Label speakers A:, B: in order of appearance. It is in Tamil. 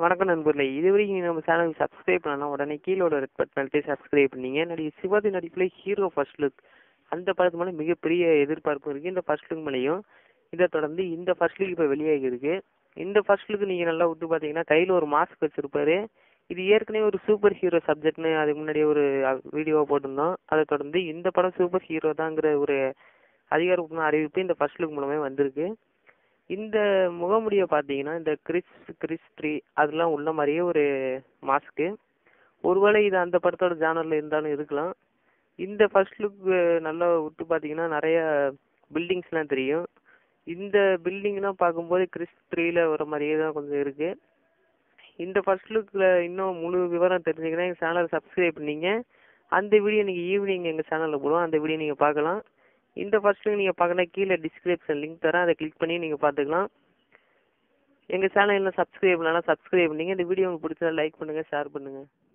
A: வணக்கம் நண்பர்களே இதுவரைக்கும் நீங்கள் நம்ம சேனலுக்கு சப்ஸ்கிரைப் பண்ணலாம் உடனே கீழே உள்ள ரெட் பட்டன் அழுத்தி சப்ஸ்கிரைப் பண்ணீங்க நடிகை சிவாஜி நடிப்பில் ஹீரோ ஃபர்ஸ்ட் லுக் அந்த படத்து மேலே மிகப்பெரிய எதிர்பார்ப்பு இருக்குது இந்த ஃபர்ஸ்ட் லுக் மேலேயும் இதை தொடர்ந்து இந்த ஃபர்ஸ்ட் லுக் இப்போ வெளியாகி இருக்கு இந்த ஃபர்ஸ்ட் லுக் நீங்கள் நல்லா விட்டு பார்த்தீங்கன்னா கையில் ஒரு மாஸ்க் வச்சுருப்பாரு இது ஏற்கனவே ஒரு சூப்பர் ஹீரோ சப்ஜெக்ட்னு அதுக்கு முன்னாடி ஒரு வீடியோ போட்டிருந்தோம் அதை தொடர்ந்து இந்த படம் சூப்பர் ஹீரோ தாங்கிற ஒரு அதிகாரப்பூர்வ அறிவிப்பு இந்த ஃபர்ஸ்ட் லுக் மூலமே வந்திருக்கு இந்த முகமுடியை பார்த்தீங்கன்னா இந்த கிறிஸ் கிறிஸ் ட்ரீ அதெல்லாம் உள்ள மாதிரியே ஒரு மாஸ்க்கு ஒருவேளை இது அந்த படத்தோட ஜானரில் இருந்தாலும் இருக்கலாம் இந்த ஃபர்ஸ்ட் லுக் நல்லா விட்டு பார்த்தீங்கன்னா நிறைய பில்டிங்ஸ்லாம் தெரியும் இந்த பில்டிங்லாம் பார்க்கும்போது கிறிஸ் ட்ரீல வர மாதிரியே தான் கொஞ்சம் இருக்குது இந்த ஃபர்ஸ்ட் லுக்கில் இன்னும் முழு விவரம் தெரிஞ்சுக்கன்னா எங்கள் சேனலை சப்ஸ்கிரைப் பண்ணீங்க அந்த வீடியோ நீங்கள் ஈவினிங் எங்கள் சேனலில் போடுவோம் அந்த வீடியோ நீங்கள் பார்க்கலாம் இந்த ஃபர்ஸ்ட் லுக் நீங்கள் பார்க்கணும் கீழே டிஸ்கிரிப்ஷன் லிங்க் தரேன் அதை கிளிக் பண்ணி நீங்கள் பார்த்துக்கலாம் எங்கள் சேனல் இன்னும் சப்ஸ்கிரைப் பண்ணலாம் சப்ஸ்கிரைப் பண்ணீங்க இந்த வீடியோ உங்களுக்கு பிடிச்சதா லைக் பண்ணுங்கள் ஷேர் பண்ணுங்கள்